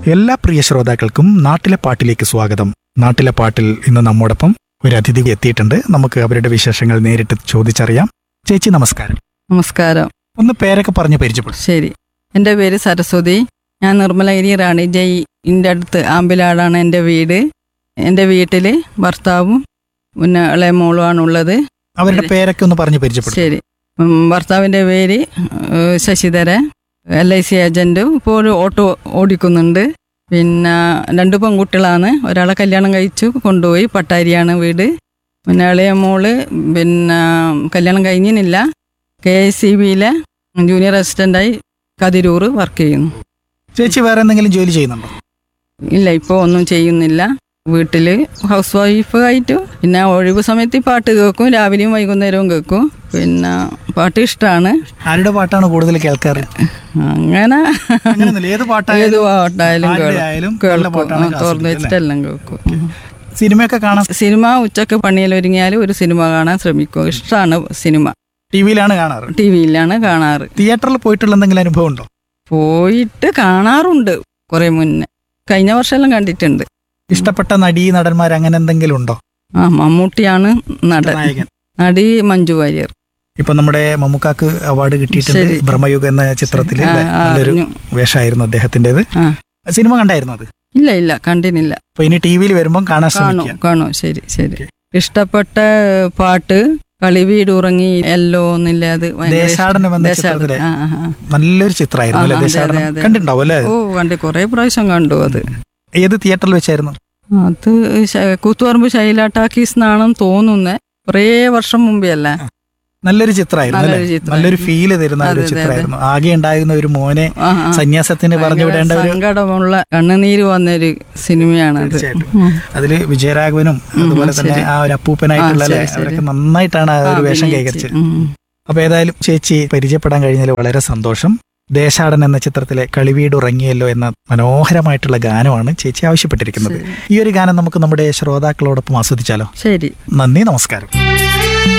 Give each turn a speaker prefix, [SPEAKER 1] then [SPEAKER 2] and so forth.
[SPEAKER 1] എല്ലാ പ്രിയ ശ്രോതാക്കൾക്കും നാട്ടിലെ പാട്ടിലേക്ക് സ്വാഗതം നാട്ടിലെ പാട്ടിൽ ഇന്ന് നമ്മോടൊപ്പം ഒരു അതിഥി എത്തിയിട്ടുണ്ട് നമുക്ക് അവരുടെ വിശേഷങ്ങൾ നേരിട്ട് ചോദിച്ചറിയാം ചേച്ചി നമസ്കാരം
[SPEAKER 2] നമസ്കാരം
[SPEAKER 1] ഒന്ന് പേരൊക്കെ പറഞ്ഞ് പരിചയപ്പെടും
[SPEAKER 2] ശരി എൻ്റെ പേര് സരസ്വതി ഞാൻ നിർമ്മലഗിരി റാണി ജയ് ഇൻ്റെ അടുത്ത് ആമ്പിലാടാണ് എൻ്റെ വീട് എൻ്റെ വീട്ടിൽ ഭർത്താവും പിന്നെ ഇളയ മോളുമാണ് ഉള്ളത്
[SPEAKER 1] അവരുടെ പേരൊക്കെ ഒന്ന് പറഞ്ഞ് പരിചയപ്പെടും
[SPEAKER 2] ശരി ഉം, ഭർത്താവിൻ്റെ പേര് ഏഹ്, ശശിധരൻ എൽ ഐ സി ഏജൻറ്റും ഇപ്പോൾ ഒരു ഓട്ടോ ഓടിക്കുന്നുണ്ട് പിന്നെ രണ്ട് പെൺകുട്ടികളാണ് ഒരാളെ കല്യാണം കഴിച്ചു കൊണ്ടുപോയി പട്ടാരിയാണ് വീട് പിന്നെ ഇളയ മോള് പിന്നെ കല്യാണം കഴിഞ്ഞില്ല കെ എസ് സി ബിയിലെ ജൂനിയർ അസിസ്റ്റൻ്റായി കതിരൂർ വർക്ക് ചെയ്യുന്നു
[SPEAKER 1] ചേച്ചി വേറെ എന്തെങ്കിലും ജോലി ചെയ്യുന്നുണ്ടോ
[SPEAKER 2] ഇല്ല ഇപ്പോൾ ഒന്നും ചെയ്യുന്നില്ല വീട്ടിൽ ഹൗസ് വൈഫ് ആയിട്ട് പിന്നെ ഒഴിവ് സമയത്ത് ഈ പാട്ട് കേൾക്കും രാവിലെയും വൈകുന്നേരവും കേൾക്കും പിന്നെ പാട്ട് ഇഷ്ടമാണ്
[SPEAKER 1] ആരുടെ പാട്ടാണ് കൂടുതൽ കേൾക്കാറ്
[SPEAKER 2] അങ്ങനെ
[SPEAKER 1] അങ്ങനെയൊന്നുമില്ല ഏത്
[SPEAKER 2] ഏത്
[SPEAKER 1] പാട്ടായാലും
[SPEAKER 2] പാട്ടായാലും
[SPEAKER 1] ആരുടെ ആയാലും
[SPEAKER 2] കേൾക്കും
[SPEAKER 1] നല്ല
[SPEAKER 2] കേൾക്കും
[SPEAKER 1] പാട്ടാണ്
[SPEAKER 2] ആ, തുറന്ന്
[SPEAKER 1] ആസ്വദിക്കുക,
[SPEAKER 2] വെച്ചിട്ടെല്ലാം കേൾക്കും
[SPEAKER 1] സിനിമയൊക്കെ കാണാൻ
[SPEAKER 2] സിനിമ ഉച്ചക്ക് പണിയിലൊരുങ്ങിയാൽ ഒരു സിനിമ കാണാൻ ശ്രമിക്കും ഇഷ്ടമാണ് സിനിമ
[SPEAKER 1] ടി വിയിലാണ് കാണാറ്
[SPEAKER 2] ടി വിയിലാണ് കാണാറ്
[SPEAKER 1] തിയേറ്ററിൽ പോയിട്ടുള്ള എന്തെങ്കിലും അനുഭവം ഉണ്ടോ
[SPEAKER 2] പോയിട്ട് കാണാറുണ്ട് കുറെ മുന്നേ കഴിഞ്ഞ വർഷമെല്ലാം കണ്ടിട്ടുണ്ട്
[SPEAKER 1] ഇഷ്ടപ്പെട്ട നടീ നടന്മാർ അങ്ങനെ എന്തെങ്കിലും ഉണ്ടോ
[SPEAKER 2] ആ മമ്മൂട്ടിയാണ് നടൻ
[SPEAKER 1] നായകൻ
[SPEAKER 2] നടി മഞ്ജു വാര്യർ
[SPEAKER 1] ഇപ്പൊ നമ്മുടെ മമ്മൂക്കാക്ക് അവാർഡ് കിട്ടിയിട്ടുണ്ട്
[SPEAKER 2] ശരി.
[SPEAKER 1] ബ്രഹ്മയുഗ എന്ന ചിത്രത്തിൽ
[SPEAKER 2] ആ, ആ,
[SPEAKER 1] നല്ലൊരു
[SPEAKER 2] അറിഞ്ഞു.
[SPEAKER 1] വേഷമായിരുന്നു അദ്ദേഹത്തിന്റേത്
[SPEAKER 2] ആ.
[SPEAKER 1] സിനിമ കണ്ടായിരുന്നു അത്
[SPEAKER 2] ഇല്ല ഇല്ല കണ്ടിനില്ല
[SPEAKER 1] അപ്പൊ ഇനി ടി വിയിൽ വരുമ്പോൾ കാണാൻ
[SPEAKER 2] കാണൂ
[SPEAKER 1] ശ്രമിക്കുക
[SPEAKER 2] കാണൂ ശരി ശരി
[SPEAKER 1] ഓക്കേ.
[SPEAKER 2] ഇഷ്ടപ്പെട്ട പാട്ട് കളിവീട് ഉറങ്ങി എല്ലോ എന്നില്ല അത് ഭയങ്കര ഇഷ്ടം.
[SPEAKER 1] ദേശാടനം എന്ന
[SPEAKER 2] ദേശാടനം.
[SPEAKER 1] ചിത്രത്തിലെ
[SPEAKER 2] ആ, ആ, ആ.
[SPEAKER 1] നല്ലൊരു ചിത്രമായിരുന്നു അല്ലെ
[SPEAKER 2] ആ, അതെ,
[SPEAKER 1] ദേശാടനം
[SPEAKER 2] അതെ, അതെ.
[SPEAKER 1] കണ്ടിട്ടുണ്ടാവും അല്ലെ
[SPEAKER 2] ഓ കണ്ട് കുറെ പ്രാവശ്യം കണ്ടു അത്
[SPEAKER 1] ഏത് തിയേറ്ററിൽ വെച്ചായിരുന്നു
[SPEAKER 2] അത് ശ- കൂത്തുപറമ്പ് ശൈല ടാക്കീസ് എന്നാണെന്ന് തോന്നുന്നേ കുറേ വർഷം മുമ്പേ അല്ലേ
[SPEAKER 1] നല്ലൊരു ചിത്രമായിരുന്നു അല്ലെ
[SPEAKER 2] നല്ലൊരു ചിത്രം.
[SPEAKER 1] നല്ലൊരു ഫീല് തരുന്ന ഒരു
[SPEAKER 2] അതെ, അതെ,
[SPEAKER 1] ചിത്രമായിരുന്നു ആകെ ഉണ്ടായിരുന്ന ഒരു മോനെ
[SPEAKER 2] ആ, ആ.
[SPEAKER 1] സന്യാസത്തിന് പറഞ്ഞു
[SPEAKER 2] ഭയങ്കര
[SPEAKER 1] വിടേണ്ട ഒരു
[SPEAKER 2] സങ്കടമുള്ള കണ്ണുനീര് വന്നൊരു സിനിമയാണ് അത്
[SPEAKER 1] തീർച്ചയായിട്ടും.
[SPEAKER 2] ഉം.
[SPEAKER 1] അതില് വിജയരാഘവനും
[SPEAKER 2] ഉം,
[SPEAKER 1] അതുപോലെ തന്നെ
[SPEAKER 2] ശരി.
[SPEAKER 1] ആ ഒരു അപ്പൂപ്പനായിട്ടുള്ള
[SPEAKER 2] ആ,
[SPEAKER 1] അല്ലേ,
[SPEAKER 2] ശരി, ശരി.
[SPEAKER 1] അവരൊക്കെ നന്നായിട്ടാണ് ആ ഒരു വേഷം
[SPEAKER 2] അഭിനയിച്ച്.
[SPEAKER 1] കൈകരിച്ചത്
[SPEAKER 2] ഉം.
[SPEAKER 1] അപ്പൊ ഏതായാലും ചേച്ചി പരിചയപ്പെടാൻ കഴിഞ്ഞതിൽ വളരെ സന്തോഷം ദേശാടൻ എന്ന ചിത്രത്തിലെ കളിവീട് ഉറങ്ങിയല്ലോ എന്ന മനോഹരമായിട്ടുള്ള ഗാനമാണ് ചേച്ചി ആവശ്യപ്പെട്ടിരിക്കുന്നത്
[SPEAKER 2] ശരി.
[SPEAKER 1] ഈ ഒരു ഗാനം നമുക്ക് നമ്മുടെ ശ്രോതാക്കളോടൊപ്പം ആസ്വദിച്ചാലോ
[SPEAKER 2] ശരി
[SPEAKER 1] നന്ദി നമസ്കാരം